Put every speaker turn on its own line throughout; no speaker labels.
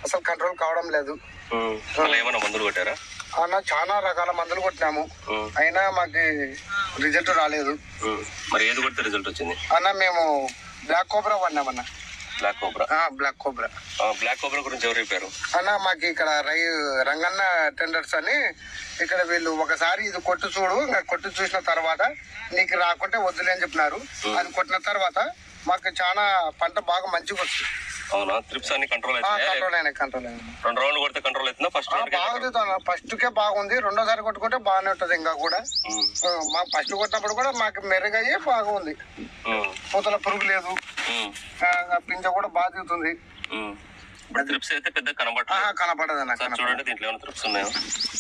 అసలు కంట్రోల్ కావడం లేదు
ఉమ్. మళ్ళీ ఏమైనా మందులు కొట్టారా
అన్న చాలా రకాల మందులు కొట్టినాము
ఉమ్.
అయినా మాకు రిజల్ట్ రాలేదు
ఉమ్. మరి ఏది కొడితే రిజల్ట్ వచ్చింది
అన్న మేము బ్లాక్ కోబ్రా పడినామన్న
బ్లాక్ కోబ్రా
ఆ, బ్లాక్ కోబ్రా
బ్లాక్ కోబ్రా గురించి ఎవరు చెప్పారు
అన్న మాకు ఇక్కడ రై రంగన్న టెండర్స్ అని ఇక్కడ వీళ్ళు ఒకసారి ఇది కొట్టు చూడు ఇంకా కొట్టు చూసిన తర్వాత నీకు రాకుంటే వద్దులే అని చెప్పినారు అది కొట్టిన తర్వాత మాకు చాలా పంట బాగా మంచిగా వస్తుంది
అవునా త్రిప్స్ అన్ని కంట్రోల్ అవుతాయి
కంట్రోల్ అయినాయి కంట్రోల్ అయినాయి
రెండు రౌండ్లు కొడితే కంట్రోల్ అవుతుందా ఫస్ట్ రౌండ్
బాగుంది ఫస్ట్ కే బాగుంది రెండోసారి కొట్టుకుంటే బాగానే ఉంటది ఇంకా కూడా ఆ, మా ఫస్ట్ కొట్టినప్పుడు కూడా మాకు మెరుగయ్యి బాగుంది పూతల పురుగు లేదు ఆ, పింజ కూడా బాగా దిగుతుంది
ఇప్పుడు త్రిప్స్ అయితే పెద్ద
ఆహా,
కనబడట్లేదు
కనపడదు అన్న
సార్
కనపడదు.
చూడండి దీంట్లో ఏమైనా త్రిప్స్ ఉన్నాయో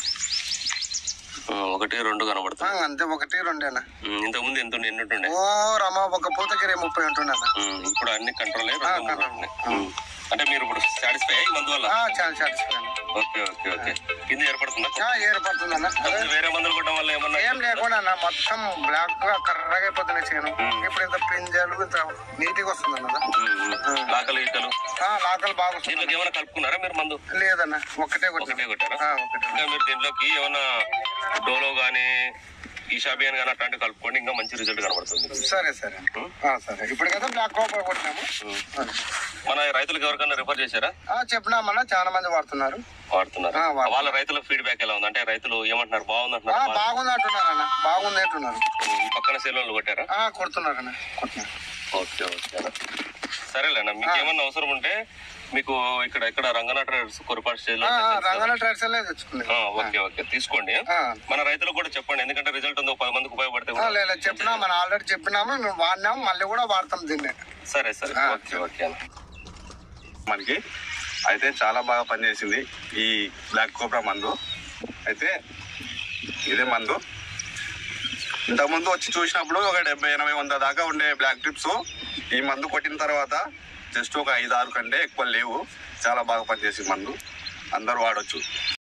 ఉమ్, ఒకటి రెండు
ఆ,
కనబడుతుంది
అంతే ఒకటి రెండేనా
ఇంతకు ముందు ఎంత ఉండే ఎన్ని ఉంటుండే
ఓ రమ ఒక పూతకి ముప్పై ఉంటుండే అన్న
ఉమ్, ఇప్పుడు అన్ని కంట్రోల్ అయ్యి
ఆ,
రెండు మూడు
control.
ఉంటున్నాయి. ఉమ్. అంటే మీరు ఇప్పుడు సాటిస్ఫై అయ్యి మందు వల్ల
ఆ, చాలా సాటిస్ఫై
ఓకే ఓకే ఓకే కింద ఏర్పడుతుందా
ఏర్పడుతుంది అన్న అదే
కొంచెం వేరే మందులు కొట్టడం వల్ల ఏమన్నా
ఏం లేకుండా అన్న మొత్తం బ్లాక్ గా కర్రగా అయిపోతున్నాయి చేను ఇప్పుడు ఇంత పింజలు ఇంత నీట్ గా వస్తుంది అన్న
ఉమ్, ఉమ్. లాకలు ఈకలు
ఆ, లాకలు బాగా వస్తుంది
దీంట్లోకి ఏమైనా కలుపుకున్నారా మీరు మందు
లేదన్న ఒక్కటే
ఒకటే
కొట్టిన
కొట్టారా
ఆ, ఒకటే
ఇంకా మీరు దీంట్లోకి ఏమైనా డోలో గానీ ఈషాబియన్ గానీ అట్లాంటివి కలుపుకోండి ఇంకా మంచి రిజల్ట్ కనబడుతుంది మీకు.
సరే సరే ఆ, సరే ఇప్పుడు కదా బ్లాక్ కోపర్ కొట్టినాము
ఉమ్. మన రైతులకు ఎవరికైనా రిఫర్ చేశారా
ఆ, చెప్పినామన్నా చాలా మంది వాడుతున్నారు
వాడుతున్నారు
ఆ, వాడుతున్నారు.
వాళ్ళ రైతుల ఫీడ్బ్యాక్ ఎలా ఉంది అంటే రైతులు ఏమంటున్నారు బాగుంది
ఆ,
అంటున్నారు
బాగుంది అంటున్నారు అన్న బాగుంది అంటున్నారు
ఈ పక్కన సెలవులు కొట్టారా
ఆ, కొడుతున్నారు అన్న కొడుతున్నారు
ఓకే ఓకే అన్న. సరేలేనా మీకు ఏమన్నా అవసరం ఉంటే మీకు ఇక్కడ ఇక్కడ రంగనాథ ట్రేడర్స్ కొరపాటు స్టేజ్ లో
ఆ, ఆ,
ఉంటాయి తెలుసు కదా?
రంగాల ట్రైడ్స్ అల్లే తెచ్చుకున్నాయి
ఆ, ఓకే ఓకే తీసుకోండి
ఆ.
మన రైతులకు కూడా చెప్పండి ఎందుకంటే రిజల్ట్ ఉంది ఒక పది మందికి ఉపయోగపడితే
ఆ,
కూడా
లేదు లేదు, చెప్పినా మనం ఆల్రెడీ చెప్పినాము మేము వాడినాము మళ్ళీ కూడా వాడతాం దీన్ని
సరే సరే
ఆ.
ఓకే ఓకే అన్న
మనకి అయితే చాలా బాగా పనిచేసింది ఈ బ్లాక్ కోబ్రా మందు అయితే ఇదే మందు ఇంతకుముందు వచ్చి చూసినప్పుడు ఒక డెబ్బై ఎనభై వంద దాకా ఉండే బ్లాక్ ట్రిప్స్ ఈ మందు కొట్టిన తర్వాత జస్ట్ ఒక ఐదు ఆరు కంటే ఎక్కువ లేవు చాలా బాగా పనిచేసింది మందు అందరూ వాడొచ్చు